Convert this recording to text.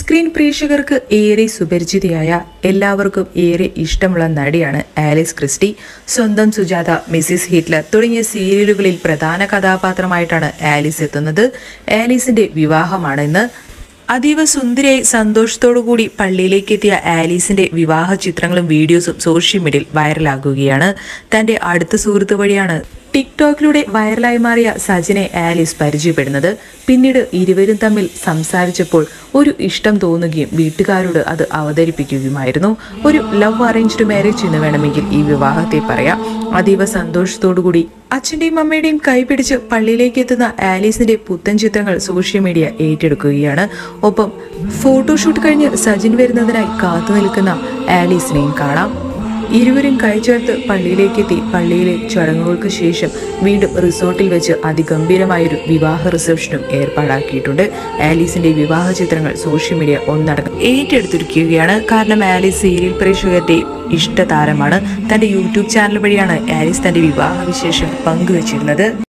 screen പ്രേക്ഷകർക്ക് ഏറെ സുപരിചിതയായ എല്ലാവർക്കും ഏറെ ഇഷ്ടമുള്ള നടിയാണ് ആലിസ് ക്രിസ്റ്റി സ്വന്തം സുജാത മിസ്സിസ് ഹിറ്റ്ലർ തുടങ്ങിയ സീരിയലുകളിൽ പ്രധാന കഥാപാത്രമായിട്ടാണ് ആലിസ് എത്തുന്നത് ആലിസിന്റെ വിവാഹമാണ് ഇന്ന് അതീവ സുന്ദരിയായി സന്തോഷത്തോടുകൂടി പള്ളിയിലേക്ക് എത്തിയ ആലീസിന്റെ വിവാഹ ചിത്രങ്ങളും വീഡിയോസും സോഷ്യൽ മീഡിയയിൽ വൈറലാകുകയാണ് തന്റെ അടുത്ത സുഹൃത്ത് വഴിയാണ് ടിക്ടോക്കിലൂടെ വൈറലായി മാറിയ സജിനെ ആലീസ് പരിചയപ്പെടുന്നത് പിന്നീട് ഇരുവരും തമ്മിൽ സംസാരിച്ചപ്പോൾ ഒരു ഇഷ്ടം തോന്നുകയും വീട്ടുകാരോട് അത് അവതരിപ്പിക്കുകയുമായിരുന്നു ഒരു ലവ് അറേഞ്ച്ഡ് മാരേജ് എന്ന് വേണമെങ്കിൽ ഈ വിവാഹത്തെ പറയാം അതീവ സന്തോഷത്തോടുകൂടി അച്ഛന്റെയും അമ്മയുടെയും കൈപിടിച്ച് പള്ളിയിലേക്ക് എത്തുന്ന ആലീസിന്റെ പുത്തൻ ചിത്രങ്ങൾ സോഷ്യൽ മീഡിയ ഏറ്റെടുക്കുകയാണ് ഒപ്പം ഫോട്ടോഷൂട്ട് കഴിഞ്ഞ് സജിൻ വരുന്നതിനായി കാത്തു നിൽക്കുന്ന ആലീസിനെയും കാണാം ഇരുവരും കൈചേർത്ത് പള്ളിയിലേക്ക് എത്തി പള്ളിയിലെ ചടങ്ങുകൾക്ക് ശേഷം വീണ്ടും റിസോർട്ടിൽ വെച്ച് അതിഗംഭീരമായൊരു വിവാഹ റിസപ്ഷനും ഏർപ്പാടാക്കിയിട്ടുണ്ട് ആലീസിന്റെ വിവാഹ ചിത്രങ്ങൾ സോഷ്യൽ മീഡിയ ഒന്നടങ്കം ഏറ്റെടുത്തിരിക്കുകയാണ് കാരണം ആലീസ് സീരിയൽ പ്രേക്ഷകരുടെ ഇഷ്ടതാരമാണ് തന്റെ യൂട്യൂബ് ചാനൽ വഴിയാണ് ആലീസ് തന്റെ വിവാഹ വിശേഷം പങ്കുവച്ചിരുന്നത്